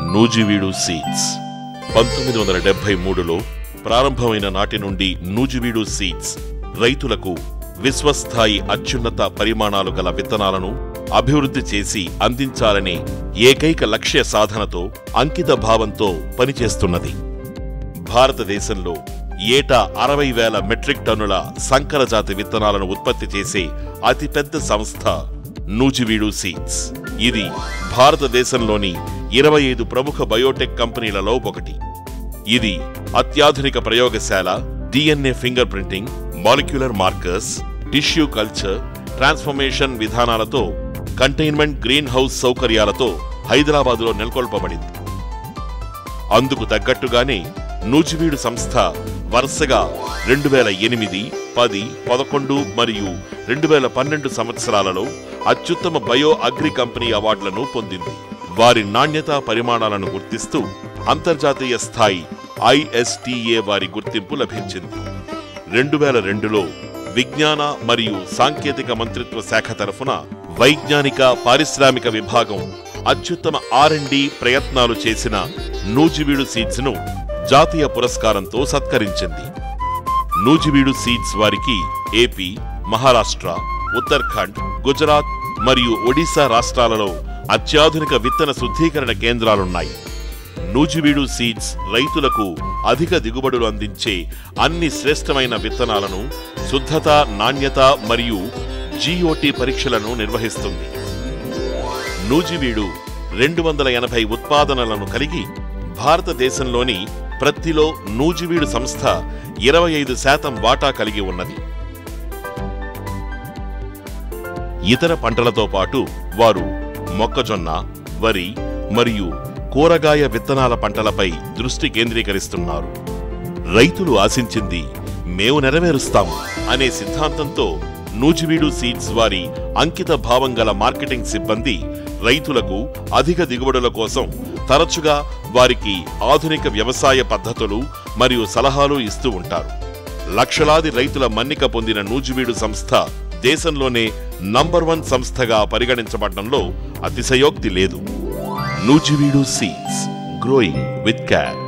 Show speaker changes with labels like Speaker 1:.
Speaker 1: Nuzvid seeds పంతొమ్మిది వందల డెబ్బై మూడులో ప్రారంభమైన నాటి నుండి నూజివీడు సీడ్స్ రైతులకు విశ్వస్థాయి అత్యున్నత పరిమాణాలు గల విత్తనాలను అభివృద్ధి చేసి అందించాలనే ఏకైక లక్ష్య సాధనతో అంకిత భావంతో పనిచేస్తున్నది భారతదేశంలో ఏటా అరవై వేల మెట్రిక్ టన్నుల సంకర జాతి విత్తనాలను ఉత్పత్తి చేసే అతిపెద్ద సంస్థ నూజివీడు సీడ్స్ ఇది భారతదేశంలోని ఇరవై ఐదు ప్రముఖ బయోటెక్ కంపెనీలలో ఒకటి ఇది అత్యాధునిక ప్రయోగశాల DNA fingerprinting molecular markers tissue culture transformation విధానాలతో కంటైన్మెంట్ గ్రీన్ హౌస్ సౌకర్యాలతో హైదరాబాదులో నెలకొల్పబడింది అందుకు తగ్గట్టుగానే నూజివీడు సంస్థ వరుసగా రెండు వేల ఎనిమిది పది పదకొండు మరియు రెండు వేల పన్నెండు సంవత్సరాలలో అత్యుత్తమ బయో అగ్రి కంపెనీ అవార్డులను పొందింది వారి నాణ్యతా పరిమాణాలను గుర్తిస్తూ అంతర్జాతీయ స్థాయి ఐఎస్టీఏ వారి గుర్తింపు లభించింది రెండు వేల రెండులో విజ్ఞాన మరియు సాంకేతిక మంత్రిత్వ శాఖ తరఫున వైజ్ఞానిక పారిశ్రామిక విభాగం అత్యుత్తమ ఆర్ అండ్ డి ప్రయత్నాలు చేసిన నూజివీడు సీడ్స్ ను జాతీయ పురస్కారంతో సత్కరించింది నూజివీడు సీడ్స్ వారికి ఏపీ మహారాష్ట్ర ఉత్తరాఖండ్ గుజరాత్ మరియు ఒడిశా రాష్ట్రాలలో అత్యాధునిక విత్తన శుద్ధీకరణ కేంద్రాలున్నాయి నూజివీడు సీడ్స్ రైతులకు అధిక దిగుబడులు అందించే అన్ని శ్రేష్టమైన విత్తనాలను శుద్ధత నాణ్యత మరియు జీఓటీ పరీక్షలను నిర్వహిస్తుంది నూజివీడు రెండు వందల ఎనభై ఉత్పాదనలను కలిగి భారతదేశంలోని ప్రత్తిలో నూజివీడు సంస్థ ఇరవై ఐదు శాతం వాటా కలిగి ఉన్నది ఇతర పంటలతో పాటు వారు మొక్కజొన్న వరి మరియు కూరగాయ విత్తనాల పంటలపై దృష్టి కేంద్రీకరిస్తున్నారు రైతులు ఆశించింది మేము నెరవేరుస్తాము అనే సిద్ధాంతంతో నూజివీడు సీడ్స్ వారి అంకిత భావం గల మార్కెటింగ్ సిబ్బంది రైతులకు అధిక దిగుబడుల కోసం తరచుగా వారికి ఆధునిక వ్యవసాయ పద్ధతులు మరియు సలహాలు ఇస్తూ ఉంటారు లక్షలాది రైతుల మన్నిక పొందిన నూజివీడు సంస్థ దేశంలోనే నంబర్ వన్ సంస్థగా పరిగణించబడడంలో అతిశయోక్తి లేదు Nuziveedu seeds growing with care